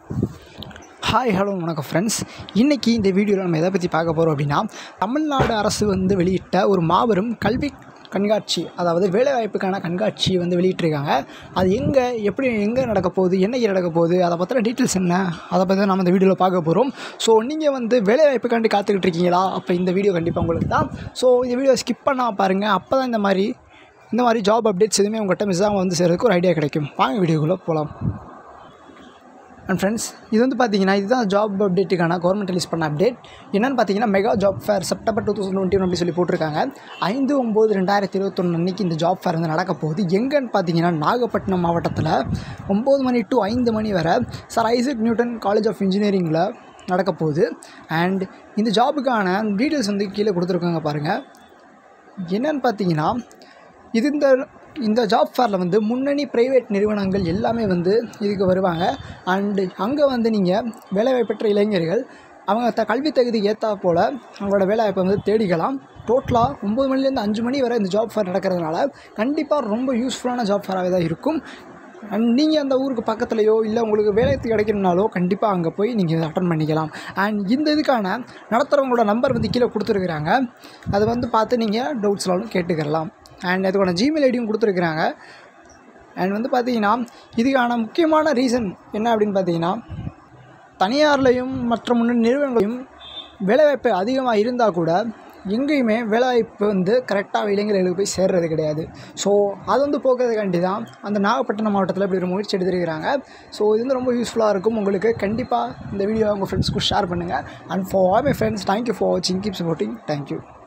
hi hello வணக்கம் friends இன்றைக்கி இந்த வீடியோவில் நம்ம எதை பற்றி பார்க்க போகிறோம் அப்படின்னா தமிழ்நாடு அரசு வந்து வெளியிட்ட ஒரு மாபெரும் கல்வி கண்காட்சி அதாவது வேலைவாய்ப்புக்கான கண்காட்சி வந்து வெளியிட்டிருக்காங்க அது எங்கே எப்படி எங்கே நடக்க போகுது என்னைக்கு நடக்க போகுது அதை பற்றின டீட்டெயில்ஸ் என்ன அதை பற்றி தான் நம்ம இந்த வீடியோவில் பார்க்க போகிறோம் ஸோ நீங்கள் வந்து வேலைவாய்ப்புக்காண்டி காத்துக்கிட்டு இருக்கீங்களா அப்போ இந்த வீடியோ கண்டிப்பாக உங்களுக்கு தான் ஸோ இந்த வீடியோ ஸ்கிப் பண்ணால் பாருங்கள் அப்போ தான் இந்த மாதிரி இந்த மாதிரி ஜாப் அப்டேட்ஸ் எதுவுமே உங்கள்கிட்ட மிஸ் ஆகாமல் வந்து சேர்றதுக்கு ஒரு ஐடியா கிடைக்கும் வாங்க வீடியோக்குள்ளே போகலாம் அண்ட் ஃப்ரெண்ட்ஸ் இது வந்து பார்த்தீங்கன்னா இதுதான் ஜாப் அப்டேட்டுக்கான கவர்மெண்ட் ரிலீஸ் பண்ண அப்டேட் என்னென்னு பார்த்தீங்கன்னா mega job fair September two thousand twenty one அப்படி சொல்லி போட்டிருக்காங்க ஐந்து ஒம்பது ரெண்டாயிரத்தி இருபத்தொன்று அன்றைக்கி இந்த ஜாப் ஃபேர் வந்து நடக்க போகுது எங்கன்னு பார்த்தீங்கன்னா நாகப்பட்டினம் மாவட்டத்தில் ஒம்பது மணி டு ஐந்து மணி வரை sir Isaac Newton college of இன்ஜினியரிங்கில் நடக்க போகுது அண்ட் இந்த ஜாபுக்கான டீட்டெயில்ஸ் வந்து கீழே கொடுத்துருக்காங்க பாருங்கள் என்னன்னு பார்த்தீங்கன்னா இது இந்த இந்த ஜாப் ஃபேரில் வந்து முன்னணி ப்ரைவேட் நிறுவனங்கள் எல்லாமே வந்து இதுக்கு வருவாங்க அண்டு அங்கே வந்து நீங்கள் வேலைவாய்ப்பற்ற இளைஞர்கள் அவங்க த கல்வி தகுதிக்கு ஏற்றா போல் அவங்களோட வேலைவாய்ப்பை வந்து தேடிக்கலாம் டோட்டலாக ஒம்பது மணிலேருந்து அஞ்சு மணி வரை இந்த ஜாப் ஃபேர் நடக்கிறதுனால கண்டிப்பாக ரொம்ப யூஸ்ஃபுல்லான ஜாப் ஃபேராகவே தான் இருக்கும் அண்ட் நீங்கள் அந்த ஊருக்கு பக்கத்துலையோ இல்லை உங்களுக்கு வேலை கிடைக்கணும்னாலோ கண்டிப்பாக அங்கே போய் நீங்கள் அட்டன் பண்ணிக்கலாம் அண்ட் இந்த இதுக்கான நடத்துகிறவங்களோட நம்பர் வந்து கீழே கொடுத்துருக்குறாங்க அதை வந்து பார்த்து நீங்கள் டவுட்ஸ்லாலும் கேட்டுக்கிறலாம் அண்ட் அதுக்கான ஜிமெயில் ஐடியும் கொடுத்துருக்குறாங்க அண்ட் வந்து பார்த்தீங்கன்னா இதுக்கான முக்கியமான ரீசன் என்ன அப்படின்னு பார்த்தீங்கன்னா தனியார்லையும் மற்ற முன்னணி நிறுவனங்களையும் வேலைவாய்ப்பு அதிகமாக இருந்தால் கூட எங்கேயுமே வேலைவாய்ப்பு வந்து கரெக்டாக இளைஞர்களுக்கு போய் சேர்றது கிடையாது ஸோ அது வந்து போக்குறதுக்காண்டி தான் அந்த நாகப்பட்டினம் மாவட்டத்தில் இப்படி ஒரு முயற்சி எடுத்திருக்கிறாங்க ஸோ இது வந்து ரொம்ப யூஸ்ஃபுல்லாக இருக்கும் உங்களுக்கு கண்டிப்பாக இந்த வீடியோ உங்கள் ஃப்ரெண்ட்ஸ்க்கு ஷேர் பண்ணுங்கள் and for all my friends thank you for வாட்சிங் கீப் சப்போர்ட்டிங் தேங்க்யூ